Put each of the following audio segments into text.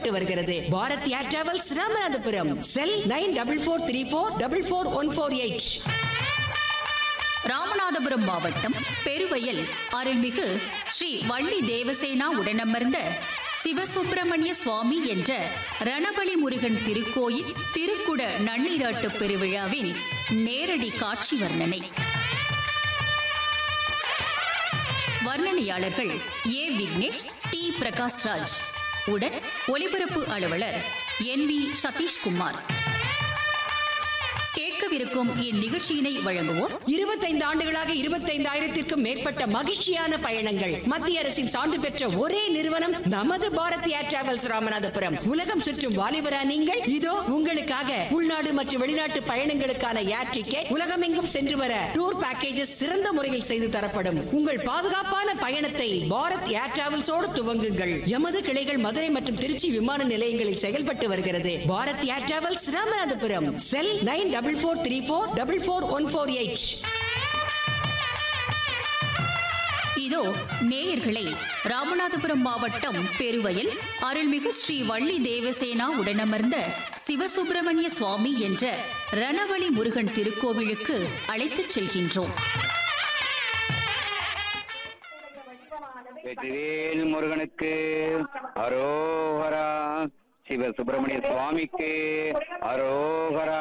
செயல்பட்டு வருகிறது Bharat air travels Ramanathapuram cell nine double four three four double four one four eight Ramanathapuram மாவட்டம் பெருவயல் அருள்மிகு ஸ்ரீ வள்ளி தேவசேனா உடனமர்ந்த சிவசுப்பிரமணிய சுவாமி என்ற ரணபலி முருகன் திருக்கோயில் திருக்குட நன்னீராட்டு பெருவிழாவின் நேரடி காட்சி வர்ணனை வர்ணனையாளர்கள் ஏ விக்னேஷ் டி பிரகாஷ்ராஜ் உடன் ஒலிபரப்பு அலுவலர் என் வி சதீஷ்குமார் கேட்கவிருக்கும் இந்நிகழ்ச்சியினை வழங்குவோர் இருபத்தைந்து ஆண்டுகளாக இருபத்தைந்தாயிரத்திற்கும் மேற்பட்ட மகிழ்ச்சியான பயணங்கள் மத்திய அரசின் சான்று பெற்ற ஒரே நிறுவனம் நமது பாரத் ஏர் டிராவல்ஸ் ராமநாதபுரம் உலகம் சுற்றும் வாலிபரா நீங்கள் இதோ உங்களுக்காக உள்நாடு மற்றும் வெளிநாட்டு பயணங்களுக்கான ஏர் டிக்கெட் உலகமெங்கும் சென்று வர டூர் பேக்கேஜஸ் சிறந்த முறையில் செய்து தரப்படும் உங்கள் பாதுகாப்பான பயணத்தை பாரத் ஏர் டிராவல்ஸோடு துவங்குங்கள் எமது கிளைகள் மதுரை மற்றும் திருச்சி விமான நிலையங்களில் செயல்பட்டு வருகிறது Bharat air travels Ramanathapuram cell nine double four three four double four one four eight இதோ நேயர்களை ராமநாதபுரம் மாவட்டம் பெருவயல் அருள்மிகு ஸ்ரீ வள்ளி தேவசேனா உடனமர்ந்த சிவசுப்பிரமணிய சுவாமி என்ற ரணவழி முருகன் திருக்கோவிலுக்கு அழைத்துச் செல்கின்றோம் வெற்றிவேல் முருகனுக்கு அரோகரா சிவ சுப்பிரமணிய சுவாமிக்கு அரோகரா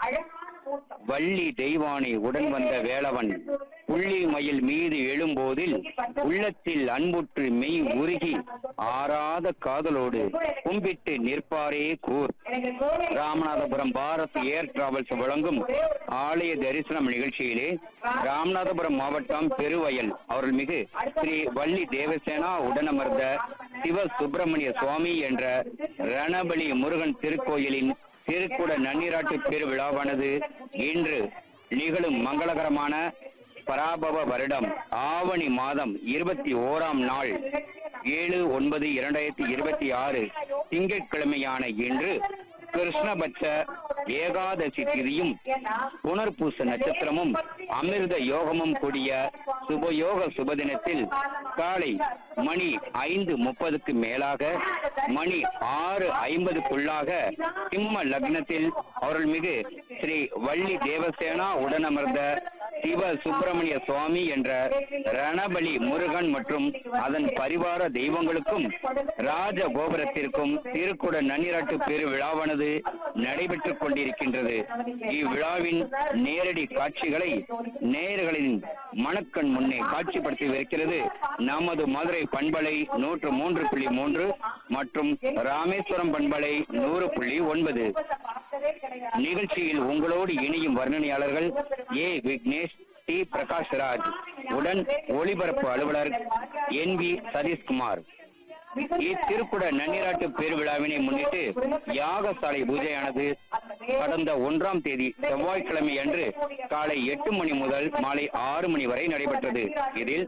வள்ளி தெய்வானை உடன் வந்த வேளவன் புள்ளி மயில் மீது எழும்போதில் உள்ளத்தில் அன்புற்று மெய் உருகி ஆறாத காதலோடு கும்பிட்டு நிற்பாரே கூர் ராமநாதபுரம் பாரத் ஏர் டிராவல்ஸ் வழங்கும் ஆலய தரிசனம் நிகழ்ச்சியிலே ராமநாதபுரம் மாவட்டம் பெருவயல் அவர்கள் மிகு ஸ்ரீ வள்ளி தேவசேனா உடனமர்ந்த சிவ சுப்பிரமணிய சுவாமி என்ற ரணபலி முருகன் திருக்கோயிலின் திருக்குட நன்னீராட்டு பெருவிழாவானது இன்று நிகழும் மங்களகரமான பராபவ வருடம் ஆவணி மாதம் இருபத்தி ஓராம் நாள் ஏழு ஒன்பது இரண்டாயிரத்தி இருபத்தி ஆறு திங்கட்கிழமையான இன்று கிருஷ்ணபட்ச ஏகாதசி திதியும் புனர்பூச நட்சத்திரமும் அமிர்த யோகமும் கூடிய சுபயோக சுபதினத்தில் காலை மணி ஐந்து முப்பதுக்கு மேலாக மணி ஆறு ஐம்பதுக்குள்ளாக சிம்ம லக்னத்தில் அருள்மிகு ஸ்ரீ வள்ளி தேவசேனா உடனமர்ந்த சிவ சுப்பிரமணிய சுவாமி என்ற ரணபலி முருகன் மற்றும் அதன் பரிவார தெய்வங்களுக்கும் ராஜ கோபுரத்திற்கும் திருக்குட நன்னீராட்டு பெருவிழாவானது நடைபெற்றுக் கொண்டிருக்கின்றது இவ்விழாவின் நேரடி காட்சிகளை நேயர்களின் மனக்கண் முன்னே காட்சிப்படுத்தியிருக்கிறது நமது மதுரை பண்பலை நூற்று மூன்று புள்ளி மூன்று மற்றும் ராமேஸ்வரம் பண்பலை நூறு புள்ளி ஒன்பது நிகழ்ச்சியில் உங்களோடு இணையும் வர்ணனையாளர்கள் ஏ விக்னேஷ் டி பிரகாஷ் ராஜ் உடன் ஒளிபரப்பு அலுவலர் என் வி சதீஷ்குமார் இத்திருக்குட நன்னீராட்டு பெருவிழாவினை முன்னிட்டு யாகசாலை பூஜையானது கடந்த ஒன்றாம் தேதி செவ்வாய்க்கிழமை அன்று காலை எட்டு மணி முதல் மாலை ஆறு மணி வரை நடைபெற்றது இதில்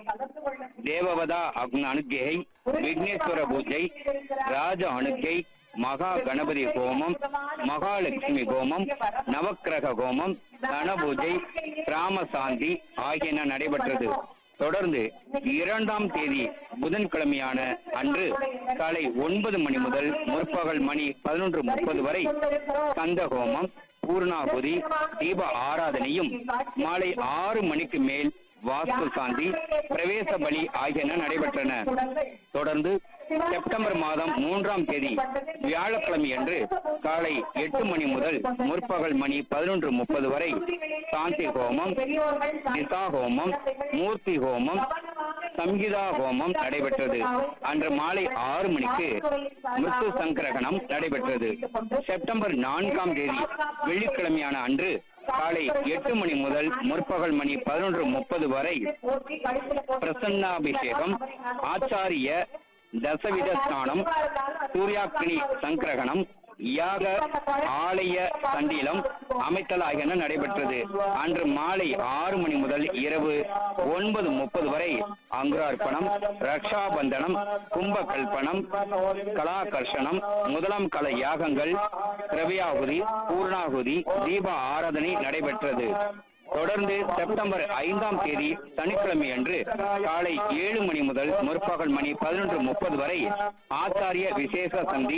தேவவதா அக்ன அனுக்கியை விக்னேஸ்வர பூஜை ராஜ அணுக்கை மகா கணபதி ஹோமம் மகாலட்சுமி ஹோமம் நவக்கிரக ஹோமம் தனபூஜை ராமசாந்தி ஆகியன நடைபெற்றது தொடர்ந்து இரண்டாம் தேதி புதன்கிழமையான அன்று காலை ஒன்பது மணி முதல் முற்பகல் மணி பதினொன்று முப்பது வரை கந்த ஹோமம் பூர்ணாகுதி தீப ஆராதனையும் மாலை ஆறு மணிக்கு மேல் வாஸ்து சாந்தி பிரவேச பலி ஆகியன நடைபெற்றன தொடர்ந்து செப்டம்பர் மாதம் மூன்றாம் தேதி வியாழக்கிழமை அன்று காலை எட்டு மணி முதல் முற்பகல் மணி பதினொன்று முப்பது வரை சாந்தி ஹோமம் திசா ஹோமம் மூர்த்தி ஹோமம் சம்ஹிதா ஹோமம் நடைபெற்றது அன்று மாலை ஆறு மணிக்கு மிருத்து சங்கரகணம் நடைபெற்றது செப்டம்பர் நான்காம் தேதி வெள்ளிக்கிழமையான அன்று காலை எட்டு மணி முதல் முற்பகல் மணி பதினொன்று முப்பது வரை பிரசன்னாபிஷேகம் ஆச்சாரிய தசவித ஸ்நானம் சூர்யாக்கினி சங்கிரகணம் யாக ஆலய சண்டீலம் அமைத்தல் ஆகியன நடைபெற்றது அன்று மாலை ஆறு மணி முதல் இரவு ஒன்பது முப்பது வரை அங்குரார்ப்பணம் ரக்ஷாபந்தனம் கும்பகல்பனம் கலாகர்ஷணம் முதலாம் கல யாகங்கள் திரவியாகுதி பூர்ணாகுதி தீப ஆராதனை நடைபெற்றது தொடர்ந்து செப்டம்பர் ஐந்தாம் தேதி சனிக்கிழமை அன்று காலை ஏழு மணி முதல் முற்பகல் மணி பதினொன்று முப்பது வரை ஆச்சாரிய விசேஷ சந்தி